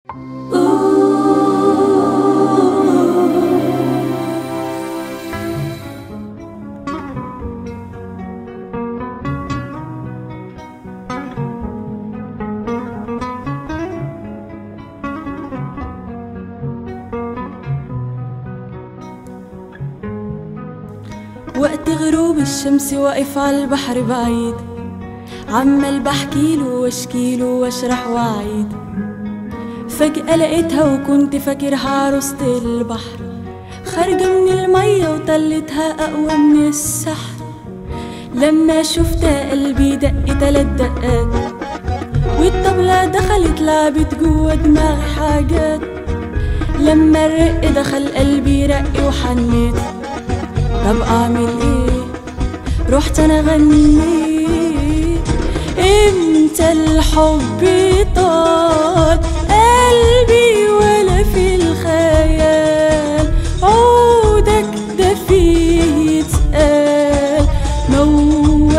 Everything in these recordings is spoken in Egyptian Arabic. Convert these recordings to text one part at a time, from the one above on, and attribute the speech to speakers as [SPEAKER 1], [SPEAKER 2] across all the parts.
[SPEAKER 1] وقت غروب الشمس واقف على البحر بعيد عمال بحكيله واشكيله واشرح واعيد فجأة لقيتها وكنت فاكرها عروسة البحر خارجة من المية وطلتها أقوى من السحر لما شفتها قلبي دق تلات دقات والطبلة دخلت لعبت جوا دماغي حاجات لما الرق دخل قلبي رق وحنيت طب اعمل ايه رحت انا غنيت امتى الحب طال قلبي ولا في الخيال عودك ده فيه يتقال موال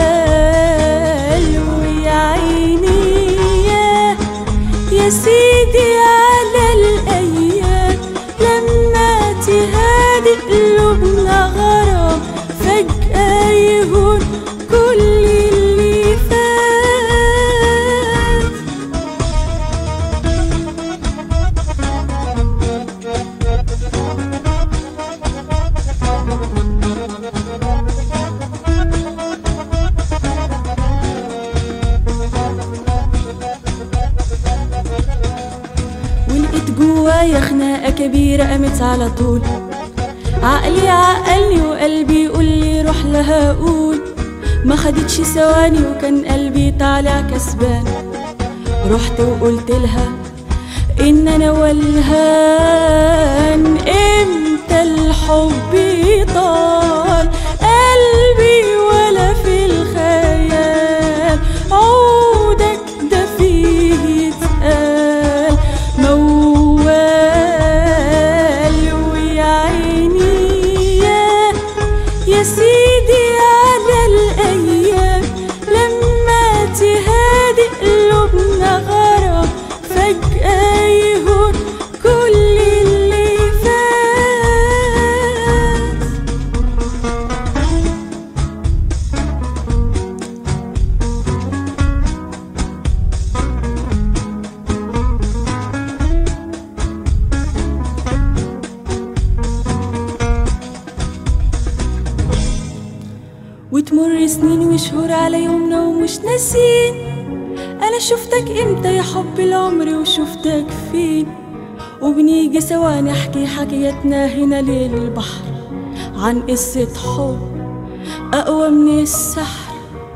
[SPEAKER 1] ويا عيني يا يا سيدي على الأيام لما تهادي قلوبنا غرام فجأة يهون كل اللي فات ولقيت جوايا خناقة كبيرة قامت على طول عقلي عقلني وقلبي يقول لي روح لها قول ما خدتش ثواني وكان قلبي طالع كسبان رحت وقلت لها ان انا ولهان امتى الحب طال قلبي ولا في الخيال عودك ده فيه يتقال موال ويا عيني يا يا سيدي على الأيام لما تهادي قلوبنا غرام فجأة يهون كل اللي فات وتمر سنين وشهور على يومنا ومش ناسين انا شفتك امتى يا حب العمر وشفتك فين وبنيجي سوا نحكي حكايتنا هنا للبحر عن قصة حب أقوى من السحر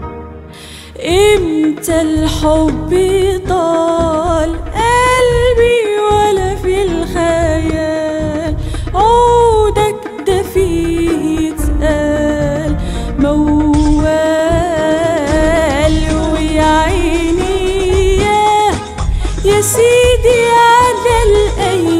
[SPEAKER 1] امتى الحب طال قلبي ولا في الخيال عودك ده فيه يتقال موال ويا عيني يا يا سيدي على الأيام